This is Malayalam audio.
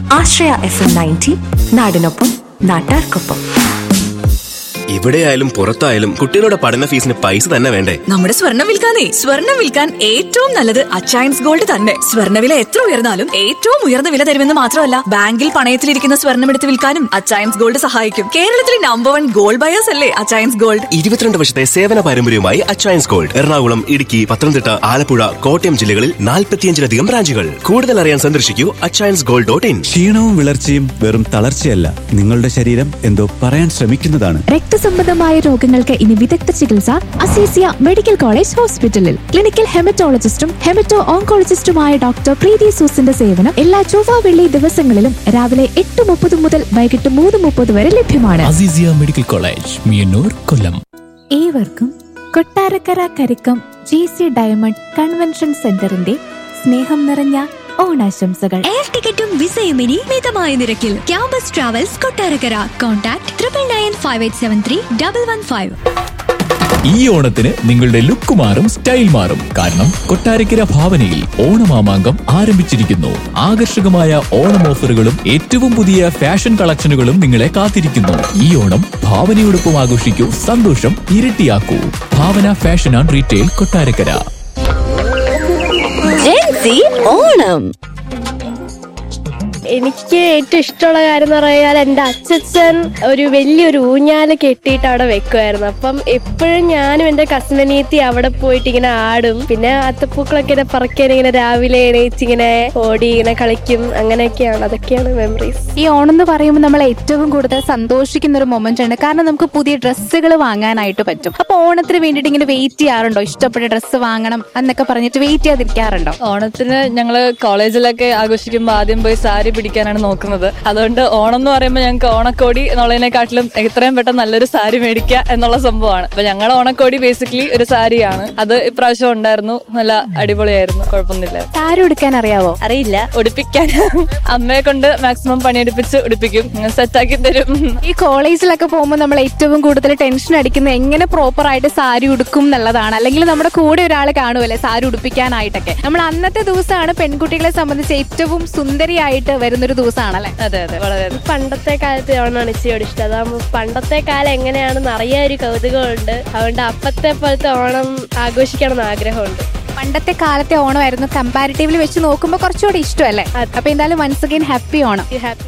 ആശ്രയ എഫ് എം നയൻറ്റി നാടിനൊപ്പം നാട്ടാർക്കൊപ്പം എവിടെയായാലും പുറത്തായാലും കുട്ടികളുടെ പഠന ഫീസിന് പൈസ തന്നെ വേണ്ടേ നമ്മുടെ സ്വർണം വിൽക്കാനേ സ്വർണം വിൽക്കാൻ ഏറ്റവും നല്ലത് അച്ചയൻസ് ഗോൾഡ് തന്നെ സ്വർണ്ണവില എത്ര ഉയർന്നാലും ഏറ്റവും ഉയർന്ന വില തരുമെന്ന് മാത്രമല്ല ബാങ്കിൽ പണയത്തിലിരിക്കുന്ന സ്വർണം എടുത്ത് വിൽക്കാനും അച്ചയൻസ് ഗോൾഡ് സഹായിക്കും കേരളത്തിലെ നമ്പർ വൺ ഗോൾഡ് ബയേഴ്സ് അല്ലേ അച്ചയൻസ് ഗോൾഡ് ഇരുപത്തിരണ്ട് വർഷത്തെ സേവന പാരമ്പര്യവുമായി അച്ചയൻസ് ഗോൾഡ് എറണാകുളം ഇടുക്കി പത്തനംതിട്ട ആലപ്പുഴ കോട്ടയം ജില്ലകളിൽ നാൽപ്പത്തിയഞ്ചിലധികം ബ്രാഞ്ചുകൾ കൂടുതൽ അറിയാൻ സന്ദർശിക്കൂ അച്ചയൻസ് ഗോൾഡ് ഡോട്ട് ഇൻ ക്ഷീണവും വിളർച്ചയും വെറും തളർച്ചയല്ല നിങ്ങളുടെ ശരീരം എന്തോ പറയാൻ ശ്രമിക്കുന്നതാണ് രക്തസംബന്ധമായ രോഗങ്ങൾക്ക് ഇനി വിദഗ്ധ ചികിത്സ അസീസിയ മെഡിക്കൽ കോളേജ് ഹോസ്പിറ്റലിൽ ക്ലിനിക്കൽ ഹെമറ്റോളജിസ്റ്റും ഹെമറ്റോ ഓങ്കോളജിസ്റ്റുമായ ഡോക്ടർ പ്രീതി സൂസിന്റെ സേവനം എല്ലാ ചൊവ്വ വെള്ളി ദിവസങ്ങളിലും രാവിലെ എട്ട് മുപ്പത് മുതൽ വൈകിട്ട് മൂന്ന് മുപ്പത് വരെ ലഭ്യമാണ് അസീസിയ മെഡിക്കൽ കോളേജ് മിയന്നൂർ കൊല്ലം ഏവർക്കും Kottarakkara Karikkam G C diamond convention സെന്ററിന്റെ സ്നേഹം നിറഞ്ഞ ഓണാശംസകൾ എയർ ടിക്കറ്റും വിസയും ഇനി മിതമായ നിരക്കിൽ campus travels Kottarakkara contact triple nine five eight seven three double one five ഈ ഓണത്തിന് നിങ്ങളുടെ ലുക്ക് മാറും സ്റ്റൈൽ മാറും കാരണം കൊട്ടാരക്കര ഭാവനയിൽ ഓണമാമാങ്കം ആരംഭിച്ചിരിക്കുന്നു ആകർഷകമായ ഓണം ഓഫറുകളും ഏറ്റവും പുതിയ ഫാഷൻ കളക്ഷനുകളും നിങ്ങളെ കാത്തിരിക്കുന്നു ഈ ഓണം ഭാവനയോടൊപ്പം ആഘോഷിക്കൂ സന്തോഷം ഇരട്ടിയാക്കൂ Bhavana fashion and retail Kottarakkara Onam എനിക്ക് ഏറ്റവും ഇഷ്ടമുള്ള കാര്യം എന്ന് പറഞ്ഞാൽ എൻ്റെ അച്ഛൻ ഒരു വലിയൊരു ഊഞ്ഞാല് കെട്ടിയിട്ട് അവിടെ വെക്കുമായിരുന്നു അപ്പം എപ്പോഴും ഞാനും എൻ്റെ കസിനനീത്തി അവിടെ പോയിട്ട് ഇങ്ങനെ ആടും പിന്നെ അത്തപ്പൂക്കളൊക്കെ ഇങ്ങനെ പറക്കാൻ ഇങ്ങനെ രാവിലെ എണീച്ച് ഇങ്ങനെ ഓടി ഇങ്ങനെ കളിക്കും അങ്ങനെയൊക്കെയാണ് അതൊക്കെയാണ് മെമ്മറീസ് ഈ ഓണം എന്ന് പറയുമ്പോൾ നമ്മൾ ഏറ്റവും കൂടുതൽ സന്തോഷിക്കുന്ന ഒരു മൊമെന്റ് ആണ് കാരണം നമുക്ക് പുതിയ ഡ്രസ്സുകൾ വാങ്ങാനായിട്ട് പറ്റും അപ്പൊ ഓണത്തിന് വേണ്ടിയിട്ട് ഇങ്ങനെ വെയിറ്റ് ചെയ്യാറുണ്ടോ ഇഷ്ടപ്പെട്ട ഡ്രസ്സ് വാങ്ങണം എന്നൊക്കെ പറഞ്ഞിട്ട് വെയിറ്റ് ചെയ്തിരിക്കാറുണ്ടോ ഓണത്തിന് ഞങ്ങള് കോളേജിലൊക്കെ ആഘോഷിക്കുമ്പോൾ ആദ്യം പോയി സാരി പിടിക്കാനാണ് നോക്കുന്നത് അതുകൊണ്ട് ഓണം എന്ന് പറയുമ്പോൾ ഞങ്ങൾക്ക് ഓണക്കോടി എന്നുള്ളതിനെക്കാട്ടിലും എത്രയും പെട്ടെന്ന് നല്ലൊരു സാരി മേടിക്കുക എന്നുള്ള സംഭവമാണ് അപ്പൊ ഞങ്ങളുടെ ഓണക്കോടി ബേസിക്കലി ഒരു സാരിയാണ് അത് ഇപ്രാവശ്യം ഉണ്ടായിരുന്നു നല്ല അടിപൊളിയായിരുന്നു കുഴപ്പമൊന്നുമില്ല സാരി ഉടുക്കാൻ അറിയാവോ അറിയില്ല ഉടുപ്പിക്കാൻ അമ്മയെ കൊണ്ട് മാക്സിമം പണിയെടുപ്പിച്ച് ഉടുപ്പിക്കും സെറ്റാക്കി തരും ഈ കോളേജിലൊക്കെ പോകുമ്പോൾ നമ്മൾ ഏറ്റവും കൂടുതൽ ടെൻഷൻ അടിക്കുന്നത് എങ്ങനെ പ്രോപ്പർ ആയിട്ട് സാരി ഉടുക്കും എന്നുള്ളതാണ് അല്ലെങ്കിൽ നമ്മുടെ കൂടെ ഒരാൾ കാണുമല്ലേ സാരി ഉടുപ്പിക്കാനായിട്ടൊക്കെ നമ്മൾ അന്നത്തെ ദിവസമാണ് പെൺകുട്ടികളെ സംബന്ധിച്ച് ഏറ്റവും സുന്ദരിയായിട്ട് വരുന്നൊരു ദിവസമാണല്ലേ അതെ അതെ വളരെ പണ്ടത്തെ കാലത്ത് ഓണമാണ് ഇച്ചിരി ഇഷ്ടം അതാകുമ്പോൾ പണ്ടത്തെ കാലം എങ്ങനെയാണെന്ന് അറിയാൻ ഒരു കൗതുകമുണ്ട് അതുകൊണ്ട് അപ്പത്തെ പോലത്തെ ഓണം ആഘോഷിക്കണം എന്ന് ആഗ്രഹമുണ്ട് പണ്ടത്തെ കാലത്തെ ഓണമായിരുന്നു കമ്പാരിറ്റീവ്ലി വെച്ച് നോക്കുമ്പോൾ കുറച്ചുകൂടി ഇഷ്ടമല്ലേ അപ്പൊ എന്തായാലും once again happy Onam happy